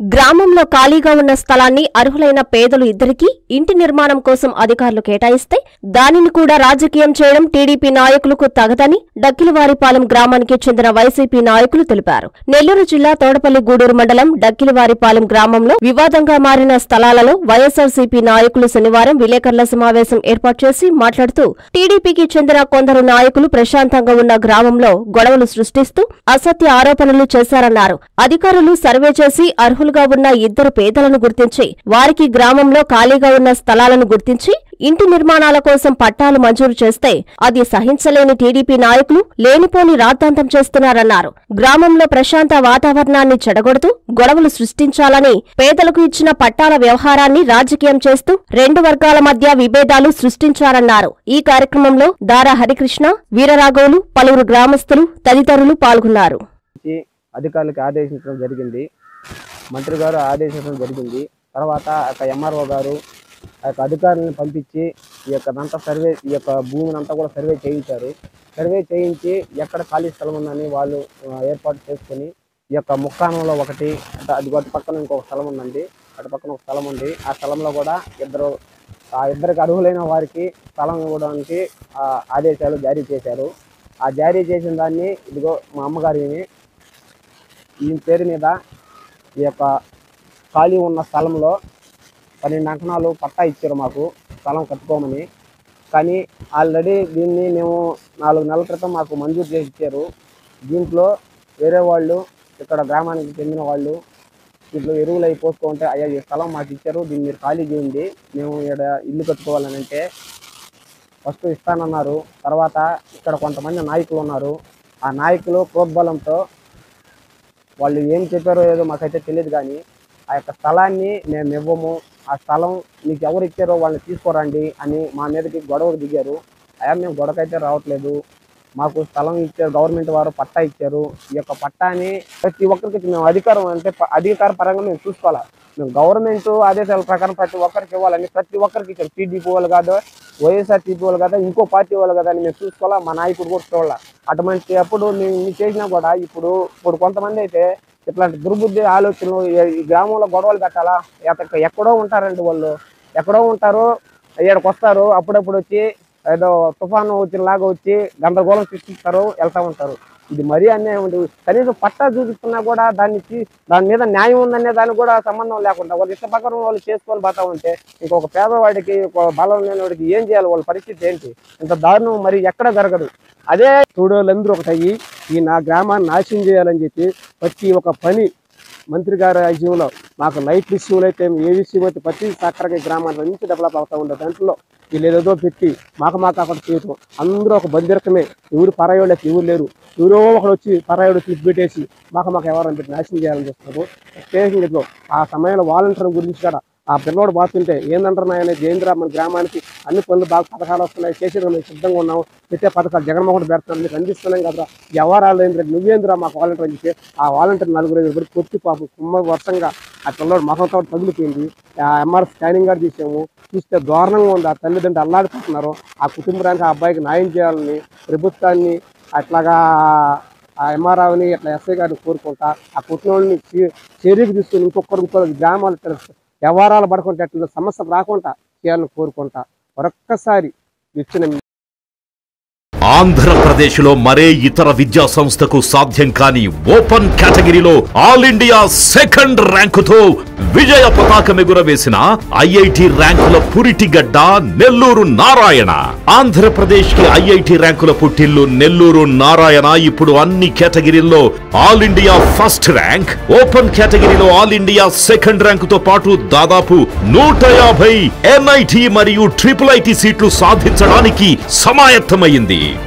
గ్రామంలో ఖాళీగా ఉన్న స్థలాన్ని అర్హులైన పేదలు ఇద్దరికీ ఇంటి నిర్మాణం కోసం అధికారులు కేటాయిస్తే దానిని కూడా రాజకీయం చేయడం టీడీపీ నాయకులకు తగదని డక్కిలివారిపాలెం గ్రామానికి చెందిన వైసీపీ నాయకులు తెలిపారు నెల్లూరు జిల్లా తోడపల్లి గూడూరు మండలం డక్కిలివారిపాలెం గ్రామంలో వివాదంగా మారిన స్థలాలలో వైఎస్సార్సీపీ నాయకులు శనివారం విలేకరుల సమావేశం ఏర్పాటు చేసి మాట్లాడుతూ టీడీపీకి చెందిన కొందరు నాయకులు ప్రశాంతంగా ఉన్న గ్రామంలో గొడవలు సృష్టిస్తూ అసత్య ఆరోపణలు చేశారన్నారు అధికారులు సర్వే చేసి అర్హులుగా ఉన్న ఇద్దరు పేదలను గుర్తించి వారికి గ్రామంలో ఖాళీగా ఉన్న స్థలాలను గుర్తించి ఇంటి నిర్మాణాల కోసం పట్టాలు మంజూరు చేస్తే అది సహించలేని టీడీపీ నాయకులు లేనిపోని రాద్ధాంతం చేస్తున్నారన్నారు గ్రామంలో ప్రశాంత వాతావరణాన్ని చెడగొడుతూ గొడవలు సృష్టించాలని పేదలకు ఇచ్చిన పట్టాల వ్యవహారాన్ని రాజకీయం చేస్తూ రెండు వర్గాల మధ్య విభేదాలు సృష్టించారన్నారు ఈ కార్యక్రమంలో దారా హరికృష్ణ వీరరాఘవులు పలువురు గ్రామస్తులు తదితరులు పాల్గొన్నారు నుంచి అధికారులకు ఆదేశించడం జరిగింది మంత్రి గారు ఆదేశించడం జరిగింది తర్వాత ఆ యొక్క ఎంఆర్ఓ గారు ఆ యొక్క అధికారులను పంపించి ఈ యొక్క దంత సర్వే ఈ యొక్క భూమిని అంతా కూడా సర్వే చేయించారు సర్వే చేయించి ఎక్కడ ఖాళీ స్థలం ఉందని వాళ్ళు ఆ, ఏర్పాటు చేసుకొని ఈ యొక్క ముక్కానంలో ఒకటి అటు- అది అటు పక్కన ఇంకొక స్థలం ఉందండి అటు పక్కన ఒక స్థలం ఉంది ఆ స్థలంలో కూడా ఇద్దరు ఆ ఇద్దరికి అర్హులైన వారికి స్థలం ఇవ్వడానికి ఆ, ఆదేశాలు జారీ చేశారు ఆ జారీ చేసిన దాన్ని ఇదిగో మా అమ్మగారిని ఈ పేరు మీద ఈ యొక్క ఖాళీ ఉన్న స్థలంలో పన్నెండు అంకణాలు పట్టా ఇచ్చారు మాకు స్థలం కట్టుకోమని కానీ ఆల్రెడీ దీన్ని మేము నాలుగు నెలల క్రితం మాకు మంజూరు చేసి ఇచ్చారు దీంట్లో వేరే వాళ్ళు ఇక్కడ గ్రామానికి చెందిన వాళ్ళు దీంట్లో ఎరువులు అవి పోసుకుంటే అయ్యా ఈ స్థలం మాకు ఇచ్చారు దీన్ని మీరు ఖాళీ చేయండి మేము ఇక్కడ ఇల్లు కట్టుకోవాలని అంటే ఫస్ట్ ఇస్తానన్నారు తర్వాత ఇక్కడ కొంతమంది నాయకులు ఉన్నారు ఆ నాయకులు ప్రోద్బలంతో వాళ్ళు ఏం చెప్పారో ఏదో మాకైతే తెలియదు కానీ ఆ యొక్క స్థలాన్ని మేము ఇవ్వము ఆ స్థలం మీకు ఎవరు ఇచ్చారో వాళ్ళని తీసుకోరండి అని మా మీదకి గొడవకు దిగారు అయ్యా మేము గొడవకైతే రావట్లేదు మాకు స్థలం ఇచ్చారు గవర్నమెంట్ వారు పట్టా ఇచ్చారు ఈ యొక్క పట్టాని ప్రతి ఒక్కరికి మేము అధికారం అంటే ప- అధికార పరంగా మేము చూసుకోవాలి మేము గవర్నమెంట్ ఆదేశాల ప్రకారం ప్రతి ఒక్కరికి ఇవ్వాలని ప్రతి ఒక్కరికి ఇచ్చారు టీడీపీ వాళ్ళు కాదు వైఎస్ఆర్ టీపీ వాళ్ళు కదా ఇంకో పార్టీ వాళ్ళు కదా అని మేము చూసుకోవాలా మా నాయకుడు కూడా చూడాలి అటువంటి అప్పుడు మేము ఇన్ని చేసినా కూడా ఇప్పుడు ఇప్పుడు కొంతమంది అయితే ఇట్లాంటి దుర్బుద్ధి ఆలోచనలు ఈ- ఈ గ్రామంలో గొడవలు పెట్టాలా ఎక్క- ఎక్కడో ఉంటారండి వాళ్ళు ఎక్కడో ఉంటారు ఇక్కడికి వస్తారు అప్పుడప్పుడు వచ్చి ఏదో తుఫాను వచ్చిన లాగా వచ్చి గందరగోళం సృష్టిస్తారు వెళ్తా ఉంటారు ఇది మరీ అన్యాయం ఉంది కనీసం పట్టా చూపిస్తున్నా కూడా దాన్ని తీ- దాని మీద న్యాయం ఉందనే దానికి కూడా సంబంధం లేకుండా వాళ్ళు ఇష్ట ప్రకారం వాళ్ళు చేసుకొని పోతా ఉంటే ఇంకొక పేదవాడికి ఒక బలం లేనివాడికి ఏం చేయాలి వాళ్ళ పరిస్థితి ఏంటి ఇంత దారుణం మరి ఎక్కడ జరగదు అదే చూడోళ్ళందరూ ఒకటి అయ్యి ఈ నా గ్రామాన్ని నాశనం చేయాలని చెప్పి ప్రతి ఒక్క పని మంత్రి గారి విషయంలో మాకు లైట్ విషయంలో అయితే ఏ విషయం అయితే ప్రతి సక్కరగా గ్రామాన్ని మంచి డెవలప్ అవుతా ఉండే దాంట్లో వీళ్ళు ఏదేదో పెట్టి మాకు మాకు అక్కడ చేయటం అందరూ ఒక బందిరకమే ఎవరు పరాయోళ్ళకి ఎవరు లేరు ఎవరో ఒకడు వచ్చి పరాయోడు క్లిప్ పెట్టేసి మాకు మాకు ఎవరైనా పెట్టి నాశనం చేయాలని చూస్తారు ప్రత్యేకంగా ఇదిగో ఆ సమయంలో వాలంటీర్ గురించి కూడా ఆ పిల్లోడు బాగుంటే ఏందంటారు నాయన జయేంద్ర మన గ్రామానికి అన్ని పనులు బాగా పథకాలు వస్తున్నాయి చేసేది మేము సిద్ధంగా ఉన్నాం పెట్టే పథకాలు జగన్మోహన్ పెడుతున్నాం మీకు అందిస్తున్నాం కదా ఎవరాలు ఏంద్ర నువ్వేంద్ర మాకు వాలంటీర్ అని చెప్పి ఆ వాలంటీర్ నలుగురు ఐదుగురు పెట్టి కొట్టి పాపం కుమ్మ వర్షంగా ఆ పిల్లోడు మొహంతో తగిలిపోయింది ఆ ఎంఆర్ స్కానింగ్ గారు తీసాము చూస్తే దారుణంగా ఉంది ఆ తల్లిదండ్రులు అల్లాడిపోతున్నారు ఆ కుటుంబానికి ఆ అబ్బాయికి న్యాయం చేయాలని ప్రభుత్వాన్ని అట్లాగా ఆ ఎంఆర్ఆర్ని ఇట్లా ఎస్ఐ గారిని కోరుకుంటా ఆ కుటుంబాన్ని చర్యకు తీసుకుని ఇంకొకరు ఇంకొకరు గ్రామాలు ఇట్లా వ్యవహారాలు పడుకుంటే అట్లా సమస్య రాకుండా చేయాలని కోరుకుంటా మరొక్కసారి ఇచ్చిన ఆంధ్రప్రదేశ్లో మరే ఇతర విద్యా సంస్థకు సాధ్యం కాని ఓపెన్ కేటగిరీలో ఆల్ ఇండియా సెకండ్ ర్యాంకుతో విజయ పతాకం ఎగురవేసిన ఐఐటి ర్యాంకుల పురిటిగడ్డ నెల్లూరు నారాయణ ఆంధ్రప్రదేశ్ కి ఐఐటి ర్యాంకుల పుట్టిల్లు నెల్లూరు నారాయణ ఇప్పుడు అన్ని కేటగిరీల్లో all India first rank open కేటగిరీలో ఆల్ ఇండియా సెకండ్ ర్యాంకుతో పాటు దాదాపు నూట యాభై ఎన్ఐటి మరియు ట్రిపుల్ ఐటి సీట్లు సాధించడానికి సమాయత్తమైంది